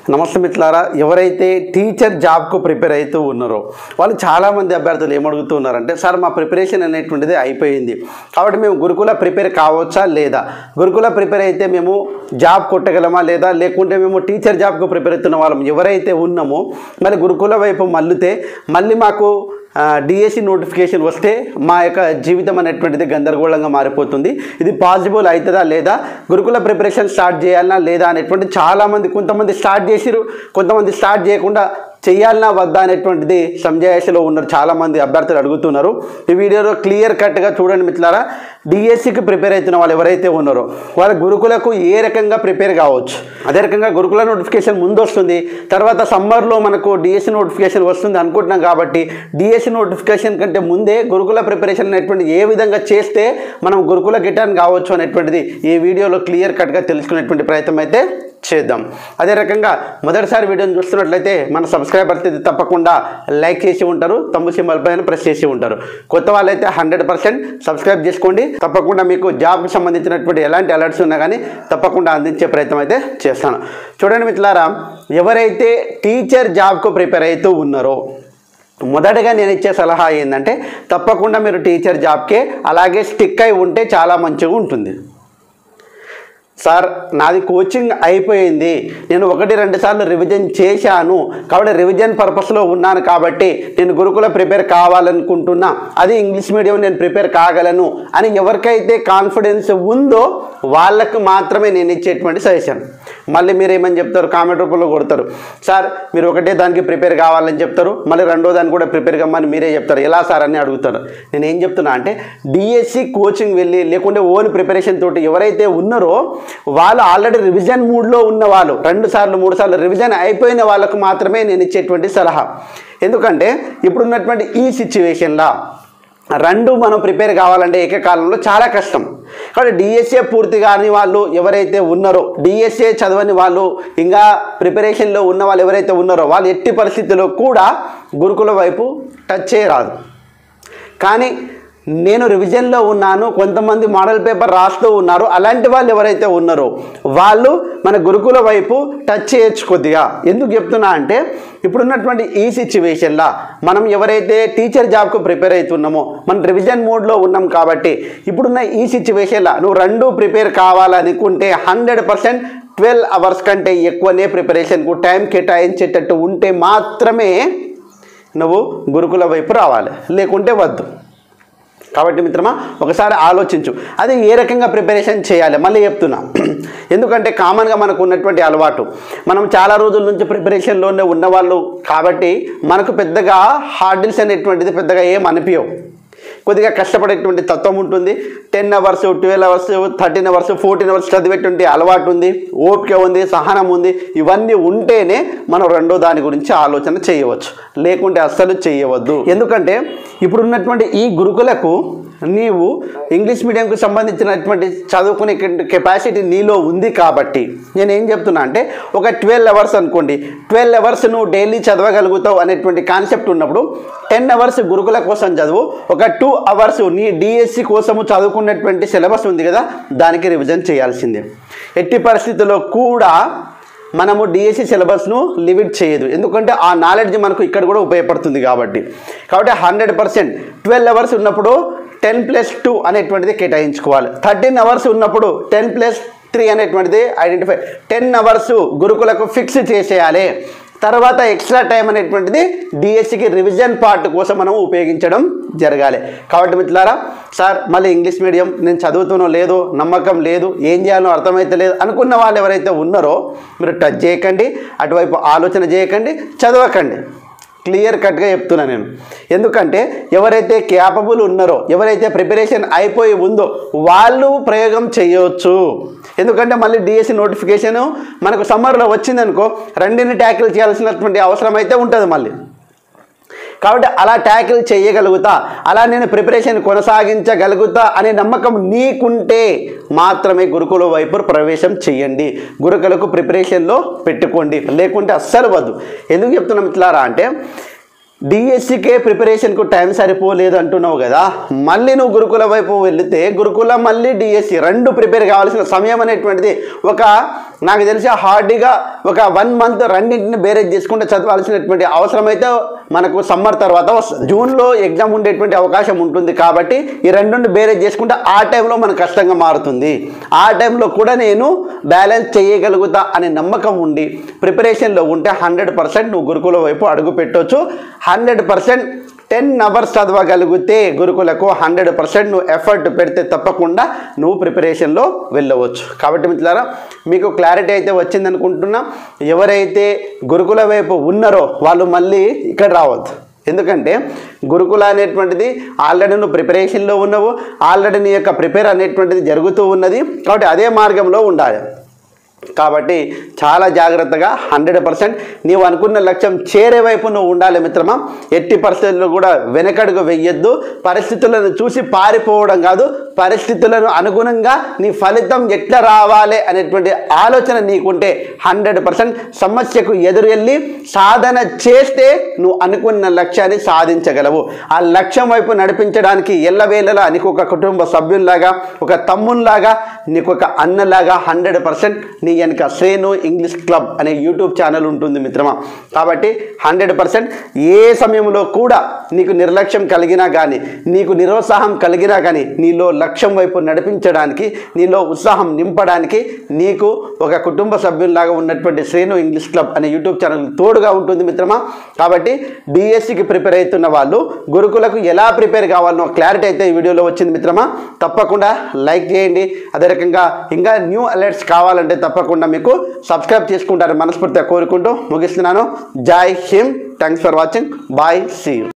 నమస్తే మిత్రులారా ఎవరైతే టీచర్ జాబ్కు ప్రిపేర్ అవుతూ ఉన్నారో వాళ్ళు చాలామంది అభ్యర్థులు ఏమడుగుతూ ఉన్నారంటే సార్ మా ప్రిపరేషన్ అనేటువంటిది అయిపోయింది కాబట్టి మేము గురుకుల ప్రిపేర్ కావచ్చా లేదా గురుకుల ప్రిపేర్ అయితే మేము జాబ్ కొట్టగలమా లేదా లేకుంటే మేము టీచర్ జాబ్కు ప్రిపేర్ అవుతున్న వాళ్ళం ఎవరైతే ఉన్నామో మరి గురుకుల వైపు మళ్ళితే మళ్ళీ మాకు డిఎస్సి నోటిఫికేషన్ వస్తే మా యొక్క జీవితం అనేటువంటిది గందరగోళంగా మారిపోతుంది ఇది పాసిబుల్ అవుతుందా లేదా గురుకుల ప్రిపరేషన్ స్టార్ట్ చేయాలన్నా లేదా అనేటువంటి చాలామంది కొంతమంది స్టార్ట్ చేసిరు కొంతమంది స్టార్ట్ చేయకుండా చేయాలన్నా వద్దా అనేటువంటిది సంజయాసలో ఉన్నారు చాలామంది అభ్యర్థులు అడుగుతున్నారు ఈ వీడియోలో క్లియర్ కట్గా చూడండి మిత్రులారా డిఎస్సికి ప్రిపేర్ అవుతున్న వాళ్ళు ఎవరైతే ఉన్నారో వాళ్ళ గురుకులకు ఏ రకంగా ప్రిపేర్ కావచ్చు అదే రకంగా గురుకుల నోటిఫికేషన్ ముందు వస్తుంది తర్వాత సమ్మర్లో మనకు డిఎస్సి నోటిఫికేషన్ వస్తుంది అనుకుంటున్నాం కాబట్టి డిఎస్సి నోటిఫికేషన్ కంటే ముందే గురుకుల ప్రిపరేషన్ అనేటువంటి ఏ విధంగా చేస్తే మనం గురుకుల గిటాన్ కావచ్చు అనేటువంటిది ఈ వీడియోలో క్లియర్ కట్గా తెలుసుకునేటువంటి ప్రయత్నం అయితే చేద్దాం అదే రకంగా మొదటిసారి వీడియోని చూస్తున్నట్లయితే మన సబ్స్క్రైబర్ అయితే తప్పకుండా లైక్ చేసి ఉంటారు తమ్ము సింబల్ పైన ప్రెస్ చేసి ఉంటారు కొత్త వాళ్ళైతే హండ్రెడ్ పర్సెంట్ సబ్స్క్రైబ్ చేసుకోండి తప్పకుండా మీకు జాబ్కి సంబంధించినటువంటి ఎలాంటి అలర్ట్స్ ఉన్నా కానీ తప్పకుండా అందించే ప్రయత్నం అయితే చేస్తాను చూడండి మిత్రులారా ఎవరైతే టీచర్ జాబ్కు ప్రిపేర్ అవుతూ ఉన్నారో మొదటగా నేను ఇచ్చే సలహా ఏంటంటే తప్పకుండా మీరు టీచర్ జాబ్కే అలాగే స్టిక్ అయి ఉంటే చాలా మంచిగా ఉంటుంది సార్ నాది కోచింగ్ అయిపోయింది నేను ఒకటి రెండు సార్లు రివిజన్ చేశాను కాబట్టి రివిజన్ పర్పస్లో ఉన్నాను కాబట్టి నేను గురుకుల ప్రిపేర్ కావాలనుకుంటున్నా అది ఇంగ్లీష్ మీడియం నేను ప్రిపేర్ కాగలను అని ఎవరికైతే కాన్ఫిడెన్స్ ఉందో వాళ్ళకు మాత్రమే నేను ఇచ్చేటువంటి సజెషన్ మళ్ళీ మీరు ఏమని చెప్తారు కామెంట్ రూపంలో కొడతారు సార్ మీరు ఒకటే దానికి ప్రిపేర్ కావాలని చెప్తారు మళ్ళీ రెండో దానికి కూడా ప్రిపేర్ కమ్మని మీరే చెప్తారు ఎలా సార్ అని అడుగుతారు నేను ఏం చెప్తున్నా అంటే డిఎస్సి కోచింగ్ వెళ్ళి లేకుంటే ఓన్ ప్రిపరేషన్ తోటి ఎవరైతే ఉన్నారో వాళ్ళు ఆల్రెడీ రివిజన్ మూడ్లో ఉన్న వాళ్ళు రెండు సార్లు మూడు సార్లు రివిజన్ అయిపోయిన వాళ్ళకు మాత్రమే నేను ఇచ్చేటువంటి సలహా ఎందుకంటే ఇప్పుడున్నటువంటి ఈ సిచ్యువేషన్లో రెండు మనం ప్రిపేర్ కావాలంటే ఏకకాలంలో చాలా కష్టం కాబట్టి డిఎస్ఏ పూర్తి కాని వాళ్ళు ఎవరైతే ఉన్నారో డిఎస్ఏ చదవని వాళ్ళు ఇంకా ప్రిపరేషన్లో ఉన్న వాళ్ళు ఎవరైతే ఉన్నారో వాళ్ళు ఎట్టి పరిస్థితుల్లో కూడా గురుకుల వైపు టచ్ చేయరాదు కానీ నేను రివిజన్లో ఉన్నాను కొంతమంది మోడల్ పేపర్ రాస్తూ ఉన్నారు అలాంటి వాళ్ళు ఎవరైతే ఉన్నారో వాళ్ళు మన గురుకుల వైపు టచ్ చేయొచ్చు కొద్దిగా ఎందుకు చెప్తున్నా అంటే ఇప్పుడున్నటువంటి ఈ సిచ్యువేషన్లో మనం ఎవరైతే టీచర్ జాబ్కు ప్రిపేర్ అవుతున్నామో మనం రివిజన్ మోడ్లో ఉన్నాం కాబట్టి ఇప్పుడున్న ఈ సిచ్యువేషన్లో నువ్వు రెండు ప్రిపేర్ కావాలనుకుంటే హండ్రెడ్ పర్సెంట్ ట్వెల్వ్ అవర్స్ కంటే ఎక్కువనే ప్రిపరేషన్కు టైం కేటాయించేటట్టు ఉంటే మాత్రమే నువ్వు గురుకుల వైపు రావాలి లేకుంటే వద్దు కాబట్టి మిత్రమా ఒకసారి ఆలోచించు అది ఏ రకంగా ప్రిపరేషన్ చేయాలి మళ్ళీ చెప్తున్నా ఎందుకంటే కామన్గా మనకు ఉన్నటువంటి అలవాటు మనం చాలా రోజుల నుంచి ప్రిపరేషన్లోనే ఉన్నవాళ్ళు కాబట్టి మనకు పెద్దగా హార్డిల్స్ అనేటువంటిది పెద్దగా ఏం అనిపించవు కొద్దిగా కష్టపడేటువంటి తత్వం ఉంటుంది ten hours twelve hours thirteen hours fourteen hours చదివేటువంటి అలవాటు ఉంది ఓపిక ఉంది సహనం ఉంది ఇవన్నీ ఉంటేనే మనం రెండో దాని గురించి ఆలోచన చేయవచ్చు లేకుంటే అస్సలు చేయవద్దు ఎందుకంటే ఇప్పుడున్నటువంటి ఈ గురుకులకు నీవు ఇంగ్లీష్ మీడియంకి సంబంధించినటువంటి చదువుకునే కెపాసిటీ నీలో ఉంది కాబట్టి నేను ఏం చెప్తున్నా అంటే ఒక ట్వెల్వ్ అవర్స్ అనుకోండి ట్వెల్వ్ అవర్స్ నువ్వు డైలీ చదవగలుగుతావు అనేటువంటి కాన్సెప్ట్ ఉన్నప్పుడు టెన్ అవర్స్ గురుకుల కోసం చదువు ఒక టూ అవర్స్ నీ డిఎస్సి కోసము చదువుకున్నటువంటి సిలబస్ ఉంది కదా దానికి రివిజన్ చేయాల్సిందే ఎట్టి పరిస్థితుల్లో కూడా మనము డిఎస్సి సిలబస్ను లిమిట్ చేయదు ఎందుకంటే ఆ నాలెడ్జ్ మనకు ఇక్కడ కూడా ఉపయోగపడుతుంది కాబట్టి కాబట్టి హండ్రెడ్ పర్సెంట్ ట్వెల్వ్ అవర్స్ ఉన్నప్పుడు టెన్ ప్లస్ టూ అనేటువంటిది కేటాయించుకోవాలి థర్టీన్ అవర్స్ ఉన్నప్పుడు టెన్ ప్లస్ త్రీ అనేటువంటిది ఐడెంటిఫై టెన్ అవర్స్ గురుకులకు ఫిక్స్ చేసేయాలి తర్వాత ఎక్స్ట్రా టైం అనేటువంటిది డిఎస్సికి రివిజన్ పార్ట్ కోసం మనం ఉపయోగించడం జరగాలి కాబట్టి మిత్రులారా సార్ మళ్ళీ ఇంగ్లీష్ మీడియం నేను చదువుతునో లేదో నమ్మకం లేదు ఏం చేయాలో అర్థమైతే లేదు అనుకున్న వాళ్ళు ఎవరైతే ఉన్నారో మీరు టచ్ చేయకండి అటువైపు ఆలోచన చేయకండి చదవకండి క్లియర్ కట్గా చెప్తున్నా నేను ఎందుకంటే ఎవరైతే క్యాపబుల్ ఉన్నారో ఎవరైతే ప్రిపరేషన్ అయిపోయి ఉందో వాళ్ళు ప్రయోగం చేయవచ్చు ఎందుకంటే మళ్ళీ డిఎస్సి నోటిఫికేషన్ మనకు సమ్మర్లో వచ్చిందనుకో రెండిని ట్యాకిల్ చేయాల్సినటువంటి అవసరం అయితే ఉంటుంది మళ్ళీ కాబట్టి అలా ట్యాకిల్ చేయగలుగుతా అలా నేను ప్రిపరేషన్ కొనసాగించగలుగుతా అనే నమ్మకం నీకుంటే మాత్రమే గురుకుల వైపు ప్రవేశం చేయండి గురుకులకు ప్రిపరేషన్లో పెట్టుకోండి లేకుంటే అస్సలు వద్దు ఎందుకు చెప్తున్నాం ఇట్లారా అంటే డిఎస్సికే ప్రిపరేషన్కు టైం సరిపోలేదు అంటున్నావు కదా మళ్ళీ నువ్వు గురుకుల వైపు వెళితే గురుకుల మళ్ళీ డిఎస్సి రెండు ప్రిపేర్ కావాల్సిన సమయం అనేటువంటిది ఒక నాకు తెలిసి హార్డీగా ఒక వన్ మంత్ రెండింటిని బేరేజ్ చేసుకుంటే చదవాల్సినటువంటి అవసరం అయితే మనకు సమ్మర్ తర్వాత వస్తుంది జూన్లో ఎగ్జామ్ ఉండేటువంటి అవకాశం ఉంటుంది కాబట్టి ఈ రెండు బేరేజ్ చేసుకుంటే ఆ టైంలో మనకు కష్టంగా మారుతుంది ఆ టైంలో కూడా నేను బ్యాలెన్స్ చేయగలుగుతా అనే నమ్మకం ఉండి ప్రిపరేషన్లో ఉంటే హండ్రెడ్ పర్సెంట్ నువ్వు గురుకుల వైపు అడుగు పెట్టవచ్చు హండ్రెడ్ పర్సెంట్ టెన్ అవర్స్ చదవగలిగితే గురుకులకు హండ్రెడ్ పర్సెంట్ నువ్వు ఎఫర్ట్ పెడితే తప్పకుండా నువ్వు ప్రిపరేషన్లో వెళ్ళవచ్చు కాబట్టి మిత్రులారా మీకు క్లారిటీ అయితే వచ్చింది అనుకుంటున్నా ఎవరైతే గురుకుల వైపు ఉన్నారో వాళ్ళు మళ్ళీ ఇక్కడ రావద్దు ఎందుకంటే గురుకుల అనేటువంటిది ఆల్రెడీ నువ్వు ప్రిపరేషన్లో ఉన్నావు ఆల్రెడీ నీ యొక్క ప్రిపేర్ అనేటువంటిది జరుగుతూ ఉన్నది కాబట్టి అదే మార్గంలో ఉండాలి కాబట్టి చాలా జాగ్రత్తగా హండ్రెడ్ పర్సెంట్ నీవు అనుకున్న లక్ష్యం చేరే వైపు నువ్వు ఉండాలి మిత్రమా ఎట్టి పరిస్థితుల్లో కూడా వెనకడుగు వెయ్యొద్దు పరిస్థితులను చూసి పారిపోవడం కాదు పరిస్థితులను అనుగుణంగా నీ ఫలితం ఎట్లా రావాలి అనేటువంటి ఆలోచన నీకుంటే హండ్రెడ్ పర్సెంట్ సమస్యకు ఎదురెళ్ళి సాధన చేస్తే నువ్వు అనుకున్న లక్ష్యాన్ని సాధించగలవు ఆ లక్ష్యం వైపు నడిపించడానికి ఎల్లవేళలా నీకు ఒక కుటుంబ సభ్యుల్లాగా ఒక తమ్ముల్లాగా నీకు ఒక అన్నలాగా హండ్రెడ్ పర్సెంట్ నీ వెనక శ్రేణు ఇంగ్లీష్ క్లబ్ అనే యూట్యూబ్ ఛానల్ ఉంటుంది మిత్రమా కాబట్టి హండ్రెడ్ పర్సెంట్ ఏ సమయంలో కూడా నీకు నిర్లక్ష్యం కలిగినా కానీ నీకు నిరుత్సాహం కలిగినా కానీ నీలో లక్ష్యం వైపు నడిపించడానికి నీలో ఉత్సాహం నింపడానికి నీకు ఒక కుటుంబ సభ్యుల్లాగా ఉన్నటువంటి శ్రేణు ఇంగ్లీష్ క్లబ్ అనే యూట్యూబ్ ఛానల్ తోడుగా ఉంటుంది మిత్రమా కాబట్టి డిఎస్సికి ప్రిపేర్ అవుతున్న వాళ్ళు గురుకులకు ఎలా ప్రిపేర్ కావాలనో క్లారిటీ అయితే ఈ వీడియోలో వచ్చింది మిత్రమా తప్పకుండా లైక్ చేయండి అదే రకంగా ఇంకా న్యూ అలర్ట్స్ కావాలంటే తప్పకుండా మీకు సబ్స్క్రైబ్ చేసుకుంటారని మనస్ఫూర్తిగా కోరుకుంటూ ముగిస్తున్నాను జై హిమ్ thanks for watching bye see